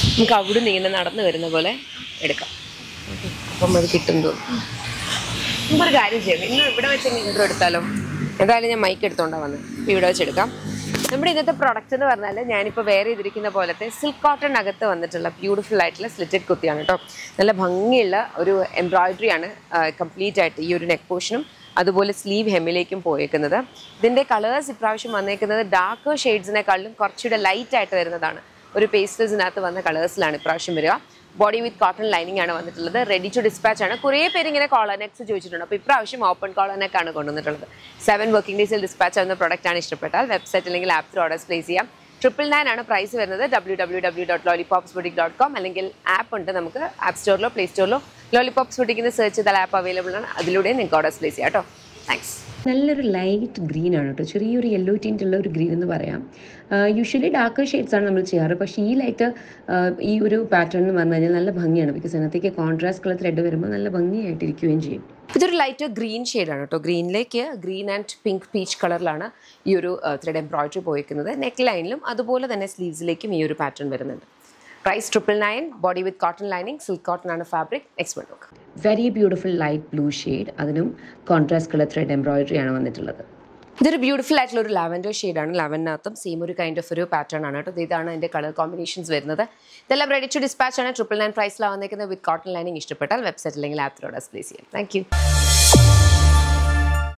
നമുക്ക് അവിടുന്ന് ഇങ്ങനെ നടന്നു വരുന്ന പോലെ എടുക്കാം അപ്പം അത് കിട്ടും തോന്നുന്നു നമുക്കൊരു കാര്യം ചെയ്യാം ഇന്ന് ഇവിടെ വെച്ച് ഇൻട്രോ എടുത്താലോ എന്തായാലും ഞാൻ മൈക്ക് എടുത്തോണ്ടാ വന്നത് ഇപ്പൊ ഇവിടെ വെച്ചെടുക്കാം നമ്മുടെ ഇന്നത്തെ പ്രൊഡക്റ്റ് എന്ന് പറഞ്ഞാൽ ഞാനിപ്പോൾ വേറെ ചെയ്തിരിക്കുന്ന പോലത്തെ സിൽക്ക് കോട്ടൺ അകത്ത് വന്നിട്ടുള്ള ബ്യൂട്ടിഫുൾ ആയിട്ടുള്ള സ്ലിറ്റഡ് കുത്തിയാണ് കേട്ടോ നല്ല ഭംഗിയുള്ള ഒരു എംബ്രോയിഡറി ആണ് കംപ്ലീറ്റ് ആയിട്ട് ഈ ഒരു നെക്ക് പോർഷനും അതുപോലെ സ്ലീവ് ഹെമ്മിലേക്കും പോയേക്കുന്നത് ഇതിൻ്റെ കളേഴ്സ് ഇപ്രാവശ്യം വന്നേക്കുന്നത് ഡാർക്ക് ഷെയ്ഡ്സിനെക്കാളും കുറച്ചുകൂടെ ലൈറ്റ് ആയിട്ട് വരുന്നതാണ് ഒരു പേസ്റ്റൽസിനകത്ത് വന്ന കളേഴ്സിലാണ് ഇപ്രാവശ്യം വരിക ബോഡി വിത്ത് കോട്ടൺ ലൈനിങ് ആണ് വന്നിട്ടുള്ളത് റെഡി ടു ഡിസ്പാച്ച് ആണ് കുറേ പേര് ഇങ്ങനെ കോളർ നെക്സ് ചോദിച്ചിട്ടുണ്ട് അപ്പോൾ ഇപ്രാവശ്യം ഓപ്പൺ കോളർ നെക്ക് ആണ് കൊണ്ടുവന്നിട്ടുള്ളത് സെവൻ വർക്കിംഗ് ഡേയ്സിൽ ഡിസ്പാച്ച് ആവുന്ന പ്രോഡക്റ്റ് ആണ് ഇഷ്ടപ്പെട്ടാൽ വെബ്സൈറ്റ് അല്ലെങ്കിൽ ആപ്പ് ത്രൂ ഓർഡേഴ്സ് പ്ലേസ് ചെയ്യാം ട്രിപ്പിൾ നയൻ ആണ് പ്രൈസ് വരുന്നത് W W W dot lollipops boutique dot com അല്ലെങ്കിൽ ആപ്പ് ഉണ്ട് നമുക്ക് ആപ്പ് സ്റ്റോറിലോ പ്ലേ സ്റ്റോറിലോ ലോലിപോപ്സ് ബുട്ടിക്കിന് സെർച്ച് ചെയ്താൽ ആപ്പ് അവൈലബിൾ ആണ് അതിലൂടെ നിങ്ങൾക്ക് ഓർഡേഴ്സ് പ്ലേസ് ചെയ്യാം കേട്ടോ താങ്ക്സ് നല്ലൊരു ലൈറ്റ് ഗ്രീൻ ആണ് കേട്ടോ ചെറിയൊരു യെല്ലോ ടീൻ്റ് ഉള്ള ഒരു ഗ്രീൻ എന്ന് പറയാം യൂഷ്വലി ഡാർക്ക് ഷെയ്ഡ്സ് ആണ് നമ്മൾ ചെയ്യാറ് പക്ഷേ ഈ ലൈറ്റ് ഈ ഒരു പാറ്റേൺ എന്ന് പറഞ്ഞു കഴിഞ്ഞാൽ നല്ല ഭംഗിയാണ് ബിക്കോസ് അതിനകത്തേക്ക് കോൺട്രാസ്റ്റ് കളർ ത്രെഡ് വരുമ്പോൾ നല്ല ഭംഗിയായിട്ടിരിക്കുകയും ചെയ്യും ഇതൊരു ലൈറ്റ് ഗ്രീൻ ഷെയ്ഡാണ് കേട്ടോ ഗ്രീനിലേക്ക് ഗ്രീൻ ആൻഡ് പിങ്ക് പീച്ച് കളറിലാണ് ഈ ഒരു ത്രെഡ് എംബ്രോയിഡറി പോയിരിക്കുന്നത് നെക്ക് ലൈനിലും അതുപോലെ തന്നെ സ്ലീവ്സിലേക്കും ഈ ഒരു പാറ്റേൺ വരുന്നുണ്ട് price triple nine body with cotton lining silk cotton ആണ് ഫാബ്രിക് നെക്സ്റ്റ് വൺ നോക്കാം very beautiful light blue shade അതിനും കോൺട്രാസ്റ്റ് കളർ ത്രെഡ് എംബ്രോയിഡറി ആണ് വന്നിട്ടുള്ളത് ഇതൊരു ബ്യൂട്ടിഫുൾ ആയിട്ടുള്ള ഒരു ലാവൻഡർ ഷെയ്ഡാണ് ലാവനകത്തും സെയിം ഒരു കൈൻഡ് ഓഫ് ഒരു പാറ്റേൺ ആണ് കേട്ടോ ഇതാണ് അതിൻ്റെ കളർ കോമ്പിനേഷൻസ് വരുന്നത് ഇതെല്ലാം റെഡി ടു ഡിസ്പാച്ച് ആണ് ട്രിപ്പിൾ നയൻ പ്രൈസിലാണ് വന്നിരിക്കുന്നത് വിത്ത് കോട്ടൺ ലൈനിങ് ഇഷ്ടപ്പെട്ടാൽ വെബ്സൈറ്റ് അല്ലെങ്കിൽ ആപ്പ് ത്രോഡസ് പ്ലേസ് ചെയ്യാം താങ്ക് യു